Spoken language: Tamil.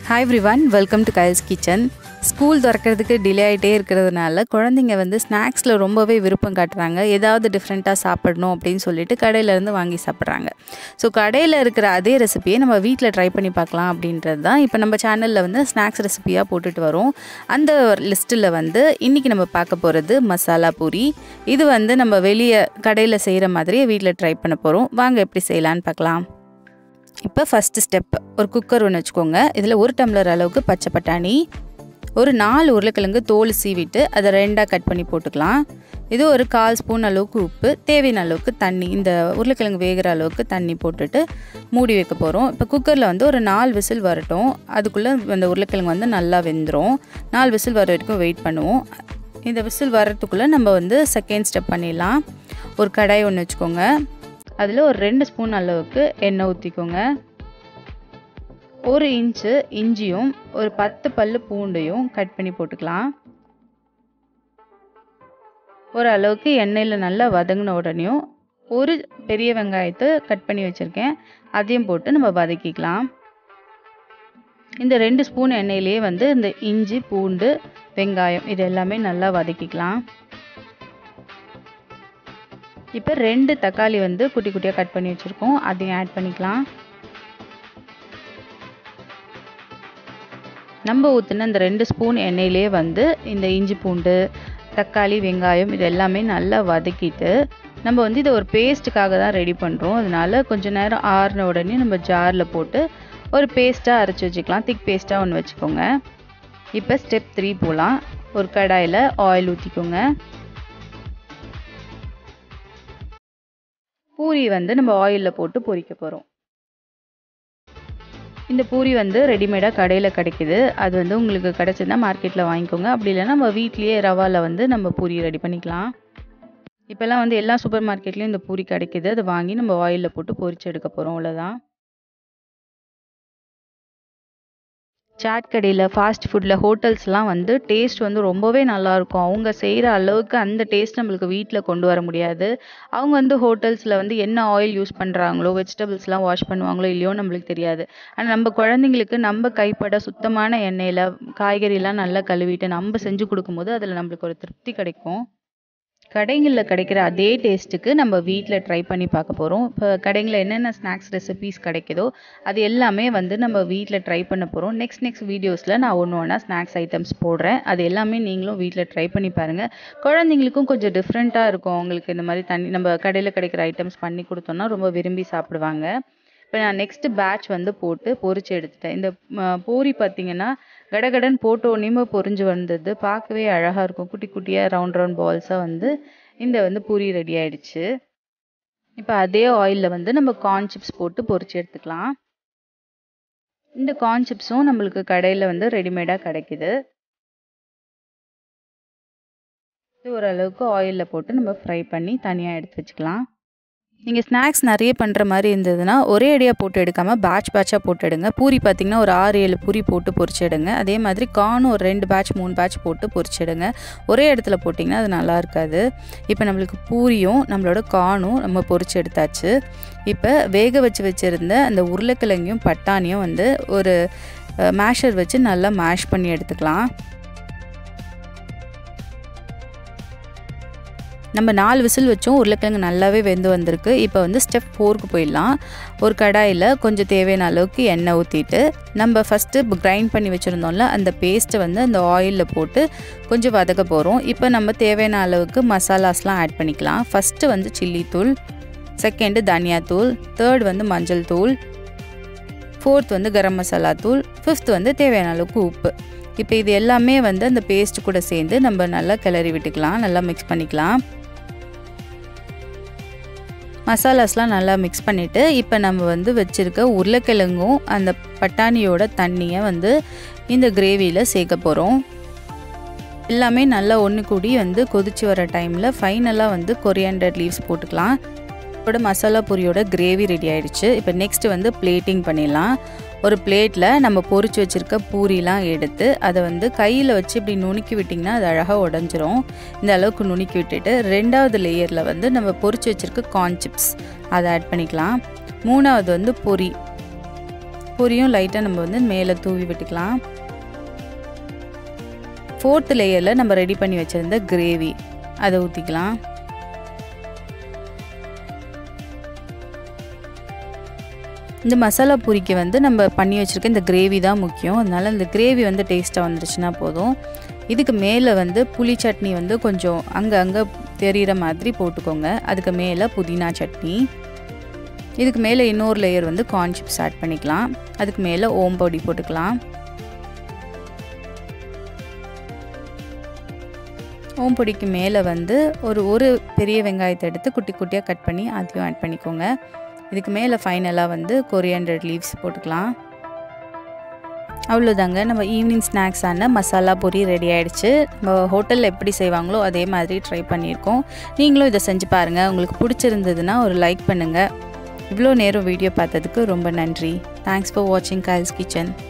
hi everyone welcome to Kyle's kitchen school திறக்கிறதுக்கு டிலே ஆகிட்டே இருக்கிறதுனால குழந்தைங்க வந்து ஸ்நாக்ஸில் ரொம்பவே விருப்பம் காட்டுறாங்க ஏதாவது டிஃப்ரெண்ட்டாக சாப்பிடணும் அப்படின்னு சொல்லிட்டு கடையிலேருந்து வாங்கி சாப்பிட்றாங்க ஸோ கடையில் இருக்கிற அதே ரெசிபியை நம்ம வீட்டில் ட்ரை பண்ணி பார்க்கலாம் அப்படின்றது தான் இப்போ நம்ம சேனலில் வந்து ஸ்நாக்ஸ் ரெசிபியாக போட்டுட்டு வரோம் அந்த லிஸ்ட்டில் வந்து இன்றைக்கி நம்ம பார்க்க போகிறது மசாலா பூரி இது வந்து நம்ம வெளியே கடையில் செய்கிற மாதிரியே வீட்டில் ட்ரை பண்ண போகிறோம் வாங்க எப்படி செய்யலான்னு பார்க்கலாம் இப்போ ஃபஸ்ட்டு ஸ்டெப் ஒரு குக்கர் ஒன்று வச்சுக்கோங்க இதில் ஒரு டம்ளர் அளவுக்கு பச்சை பட்டாணி ஒரு நாலு உருளைக்கிழங்கு தோல் சீவிட்டு அதை ரெண்டாக கட் பண்ணி போட்டுக்கலாம் இது ஒரு கால் ஸ்பூன் அளவுக்கு உப்பு தேவையான அளவுக்கு தண்ணி இந்த உருளைக்கிழங்கு வேகிற அளவுக்கு தண்ணி போட்டுட்டு மூடி வைக்க போகிறோம் இப்போ குக்கரில் வந்து ஒரு நாலு விசில் வரட்டும் அதுக்குள்ளே அந்த உருளைக்கிழங்கு வந்து நல்லா வெந்துடும் நாலு விசில் வர வரைக்கும் வெயிட் பண்ணுவோம் இந்த விசில் வர்றதுக்குள்ளே நம்ம வந்து செகண்ட் ஸ்டெப் பண்ணிடலாம் ஒரு கடாய் ஒன்று வச்சுக்கோங்க அதில் ஒரு ரெண்டு ஸ்பூன் அளவுக்கு எண்ணெய் ஊற்றிக்கோங்க ஒரு இன்ச்சு இஞ்சியும் ஒரு பத்து பல்லு பூண்டையும் கட் பண்ணி போட்டுக்கலாம் ஒரு அளவுக்கு எண்ணெயில் நல்லா வதங்கின உடனேயும் ஒரு பெரிய வெங்காயத்தை கட் பண்ணி வச்சுருக்கேன் அதையும் போட்டு நம்ம வதக்கிக்கலாம் இந்த ரெண்டு ஸ்பூன் எண்ணெயிலேயே வந்து இந்த இஞ்சி பூண்டு வெங்காயம் இது எல்லாமே நல்லா வதக்கிக்கலாம் இப்போ ரெண்டு தக்காளி வந்து குட்டி குட்டியாக கட் பண்ணி வச்சுருக்கோம் அதையும் ஆட் பண்ணிக்கலாம் நம்ம ஊற்றின இந்த ரெண்டு ஸ்பூன் எண்ணெயிலே வந்து இந்த இஞ்சி பூண்டு தக்காளி வெங்காயம் இது எல்லாமே நல்லா வதக்கிட்டு நம்ம வந்து இதை ஒரு பேஸ்ட்டுக்காக தான் ரெடி பண்ணுறோம் அதனால கொஞ்சம் நேரம் ஆறின உடனே நம்ம ஜாரில் போட்டு ஒரு பேஸ்ட்டாக அரைச்சி வச்சுக்கலாம் திக் பேஸ்ட்டாக ஒன்று வச்சுக்கோங்க இப்போ ஸ்டெப் த்ரீ போகலாம் ஒரு கடாயில் ஆயில் ஊற்றிக்கோங்க பூரி வந்து நம்ம ஆயிலில் போட்டு பொரிக்க போகிறோம் இந்த பூரி வந்து ரெடிமேடாக கடையில் கிடைக்கிது அது வந்து உங்களுக்கு கிடச்சதுன்னா மார்க்கெட்டில் வாங்கிக்கோங்க அப்படி இல்லைன்னா நம்ம வீட்லேயே ரவாவில் வந்து நம்ம பூரி ரெடி பண்ணிக்கலாம் இப்போல்லாம் வந்து எல்லா சூப்பர் மார்க்கெட்லேயும் இந்த பூரி கிடைக்கிது அதை வாங்கி நம்ம ஆயிலில் போட்டு பொரிச்சு எடுக்க போகிறோம் அவ்வளோதான் சாட் கடையில் ஃபாஸ்ட் ஃபுட்டில் ஹோட்டல்ஸ்லாம் வந்து டேஸ்ட் வந்து ரொம்பவே நல்லாயிருக்கும் அவங்க செய்கிற அளவுக்கு அந்த டேஸ்ட் நம்மளுக்கு வீட்டில் கொண்டு வர முடியாது அவங்க வந்து ஹோட்டல்ஸில் வந்து என்ன ஆயில் யூஸ் பண்ணுறாங்களோ வெஜிடபிள்ஸ்லாம் வாஷ் பண்ணுவாங்களோ இல்லையோ நம்மளுக்கு தெரியாது ஆனால் நம்ம குழந்தைங்களுக்கு நம்ம கைப்பட சுத்தமான எண்ணெயில் காய்கறிலாம் நல்லா கழுவிட்டு நம்ம செஞ்சு கொடுக்கும்போது அதில் நம்மளுக்கு ஒரு திருப்தி கிடைக்கும் கடைகளில் கிடைக்கிற அதே டேஸ்ட்டுக்கு நம்ம வீட்டில் ட்ரை பண்ணி பார்க்க போகிறோம் இப்போ கடைகளில் என்னென்ன ஸ்நாக்ஸ் ரெசிபீஸ் கிடைக்குதோ அது எல்லாமே வந்து நம்ம வீட்டில் ட்ரை பண்ண போகிறோம் நெக்ஸ்ட் நெக்ஸ்ட் வீடியோஸில் நான் ஒன்று ஒன்றா ஸ்நாக்ஸ் ஐட்டம்ஸ் போடுறேன் அது எல்லாமே நீங்களும் வீட்டில் ட்ரை பண்ணி பாருங்கள் குழந்தைங்களுக்கும் கொஞ்சம் டிஃப்ரெண்ட்டாக இருக்கும் அவங்களுக்கு இந்த மாதிரி தண்ணி நம்ம கடையில் கிடைக்கிற ஐட்டம்ஸ் பண்ணி கொடுத்தோம்னா ரொம்ப விரும்பி சாப்பிடுவாங்க இப்போ நான் நெக்ஸ்ட்டு பேட்ச் வந்து போட்டு பொரிச்சு எடுத்துட்டேன் இந்த பூரி பார்த்திங்கன்னா கடகடன் போட்ட உடனேயுமே பொரிஞ்சு வந்தது பார்க்கவே அழகாக இருக்கும் குட்டி குட்டியாக ரவுண்ட் ரவுண்ட் பால்ஸாக வந்து இந்த வந்து பூரி ரெடி ஆயிடுச்சு இப்போ அதே ஆயிலில் வந்து நம்ம கார்ன் சிப்ஸ் போட்டு பொரிச்சு எடுத்துக்கலாம் இந்த கார்ன் சிப்ஸும் நம்மளுக்கு கடையில் வந்து ரெடிமேடாக கிடைக்குது இது ஓரளவுக்கு ஆயிலில் போட்டு நம்ம ஃப்ரை பண்ணி தனியாக எடுத்து வச்சுக்கலாம் நீங்கள் ஸ்நாக்ஸ் நிறைய பண்ணுற மாதிரி இருந்ததுன்னா ஒரே அடியாக போட்டு எடுக்காமல் பேட்ச் பேட்சாக போட்டு எடுங்க பூரி பார்த்திங்கன்னா ஒரு ஆறு ஏழு பூரி போட்டு பொரிச்சிடுங்க அதே மாதிரி கார்னும் ஒரு ரெண்டு பேட்ச் மூணு பேட்ச் போட்டு பொரிச்சிடுங்க ஒரே இடத்துல போட்டிங்கன்னா அது நல்லா இருக்காது இப்போ நம்மளுக்கு பூரியும் நம்மளோட கார்னும் நம்ம பொரிச்சு எடுத்தாச்சு இப்போ வேக வச்சு வச்சுருந்த அந்த உருளைக்கிழங்கையும் பட்டாணியும் வந்து ஒரு மேஷர் வச்சு நல்லா மேஷ் பண்ணி எடுத்துக்கலாம் நம்ம நாலு விசில் வச்சோம் உருளைக்கிழங்கு நல்லாவே வெந்து வந்திருக்கு இப்போ வந்து ஸ்டெப் ஃபோருக்கு போயிடலாம் ஒரு கடாயில் கொஞ்சம் தேவையான அளவுக்கு எண்ணெய் ஊற்றிட்டு நம்ம ஃபஸ்ட்டு கிரைண்ட் பண்ணி வச்சுருந்தோம்ல அந்த பேஸ்ட்டை வந்து அந்த ஆயிலில் போட்டு கொஞ்சம் வதக்க போகிறோம் இப்போ நம்ம தேவையான அளவுக்கு மசாலாஸ்லாம் ஆட் பண்ணிக்கலாம் ஃபஸ்ட்டு வந்து சில்லி தூள் செகண்டு தனியாத்தூள் தேர்ட் வந்து மஞ்சள் தூள் ஃபோர்த் வந்து கரம் மசாலா தூள் ஃபிஃப்த் வந்து தேவையான அளவுக்கு உப்பு இப்போ இது எல்லாமே வந்து அந்த பேஸ்ட் கூட சேர்ந்து நம்ம நல்லா கிளறி விட்டுக்கலாம் நல்லா மிக்ஸ் பண்ணிக்கலாம் மசாலாஸ்லாம் நல்லா மிக்ஸ் பண்ணிவிட்டு இப்போ நம்ம வந்து வச்சுருக்க உருளைக்கிழங்கும் அந்த பட்டாணியோட தண்ணியை வந்து இந்த கிரேவியில் சேர்க்க போகிறோம் எல்லாமே நல்லா ஒன்று கூடி வந்து கொதிச்சு வர டைமில் ஃபைனலாக வந்து கொரியாண்டர் லீவ்ஸ் போட்டுக்கலாம் இதோட மசாலா பூரியோட கிரேவி ரெடி ஆயிடுச்சு இப்போ நெக்ஸ்ட் வந்து பிளேட்டிங் பண்ணிடலாம் ஒரு பிளேட்டில் நம்ம பொரிச்சு வச்சுருக்க பூரிலாம் எடுத்து அதை வந்து கையில் வச்சு இப்படி நுணுக்கி விட்டிங்கன்னா அது அழகாக உடஞ்சிரும் இந்த அளவுக்கு நுணுக்கி விட்டுட்டு ரெண்டாவது லேயரில் வந்து நம்ம பொரிச்சு வச்சுருக்க கார்ன் சிப்ஸ் அதை ஆட் பண்ணிக்கலாம் மூணாவது வந்து பொரி பொரியும் லைட்டாக நம்ம வந்து மேலே தூவி விட்டுக்கலாம் ஃபோர்த் லேயரில் நம்ம ரெடி பண்ணி வச்சுருந்த கிரேவி அதை ஊற்றிக்கலாம் இந்த மசாலா பூரிக்கு வந்து நம்ம பண்ணி வச்சுருக்க இந்த கிரேவி தான் முக்கியம் அதனால் இந்த கிரேவி வந்து டேஸ்ட்டாக வந்துருச்சுன்னா போதும் இதுக்கு மேலே வந்து புளி சட்னி வந்து கொஞ்சம் அங்கே அங்கே தெரிகிற மாதிரி போட்டுக்கோங்க அதுக்கு மேலே புதினா சட்னி இதுக்கு மேலே இன்னொரு லேயர் வந்து கார்ன் சிப்ஸ் ஆட் பண்ணிக்கலாம் அதுக்கு மேலே ஓம் பொடி போட்டுக்கலாம் ஓம் பொடிக்கு மேலே வந்து ஒரு ஒரு பெரிய வெங்காயத்தை எடுத்து குட்டி குட்டியாக கட் பண்ணி அதையும் ஆட் பண்ணிக்கோங்க இதுக்கு மேலே ஃபைனலாக வந்து கொரியாண்டர் லீவ்ஸ் போட்டுக்கலாம் அவ்வளோதாங்க நம்ம ஈவினிங் ஸ்நாக்ஸான மசாலா பொரி ரெடி ஆகிடுச்சு நம்ம ஹோட்டலில் எப்படி செய்வாங்களோ அதே மாதிரி ட்ரை பண்ணியிருக்கோம் நீங்களும் இதை செஞ்சு பாருங்கள் உங்களுக்கு பிடிச்சிருந்ததுன்னா ஒரு லைக் பண்ணுங்கள் இவ்வளோ நேரம் வீடியோ பார்த்ததுக்கு ரொம்ப நன்றி தேங்க்ஸ் ஃபார் வாட்சிங் கைல்ஸ் கிச்சன்